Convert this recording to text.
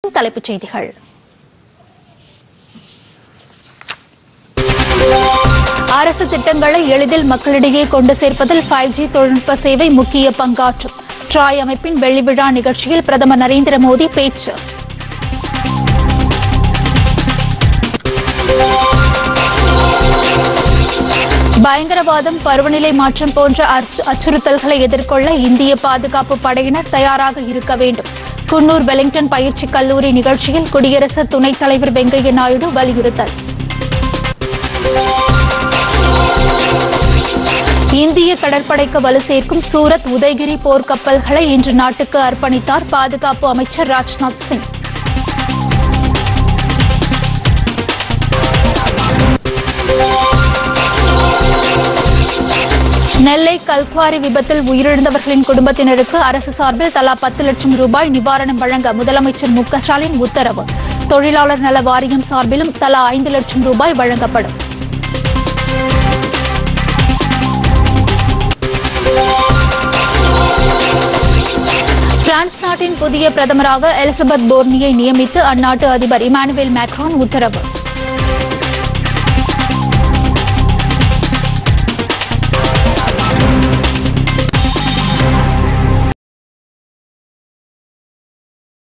தலைப்புச் செய்திகள் அரசு திட்டங்களை எளிதில் மக்களிடையே கொண்டு சேர்ப்பதில் ஃபைவ் ஜி தொழில்நுட்ப சேவை முக்கிய பங்காற்றும் ட்ராய் அமைப்பின் வெள்ளி விழா நிகழ்ச்சியில் பிரதமர் நரேந்திர மோடி பேச்சு பயங்கரவாதம் பருவநிலை மாற்றம் போன்ற அச்சு- அச்சுறுத்தல்களை எதிர்கொள்ள இந்திய பாதுகாப்பு படையினர் தயாராக இருக்க வேண்டும் குன்னூர் வெலிங்டன் பயிற்சி கல்லூரி நிகழ்ச்சியில் குடியரசு துணைத் தலைவர் வெங்கையா நாயுடு வலியுறுத்தல் இந்திய கடற்படைக்கு வலு சேர்க்கும் சூரத் உதயகிரி போர்க்கப்பல்களை இன்று நாட்டுக்கு அர்ப்பணித்தார் பாதுகாப்பு அமைச்சர் ராஜ்நாத் சிங் நெல்லை கல்குவாரி விபத்தில் உயிரிழந்தவர்களின் குடும்பத்தினருக்கு அரசு சார்பில் தலா பத்து லட்சம் ரூபாய் நிவாரணம் வழங்க முதலமைச்சர் மு க ஸ்டாலின் உத்தரவு தொழிலாளர் நல வாரியம் சார்பிலும் தலா ஐந்து லட்சம் ரூபாய் வழங்கப்படும் பிரான்ஸ் நாட்டின் புதிய பிரதமராக எலிசபெத் போர்னியை நியமித்து அந்நாட்டு அதிபர் இமானுவேல் மேக்ரான் உத்தரவு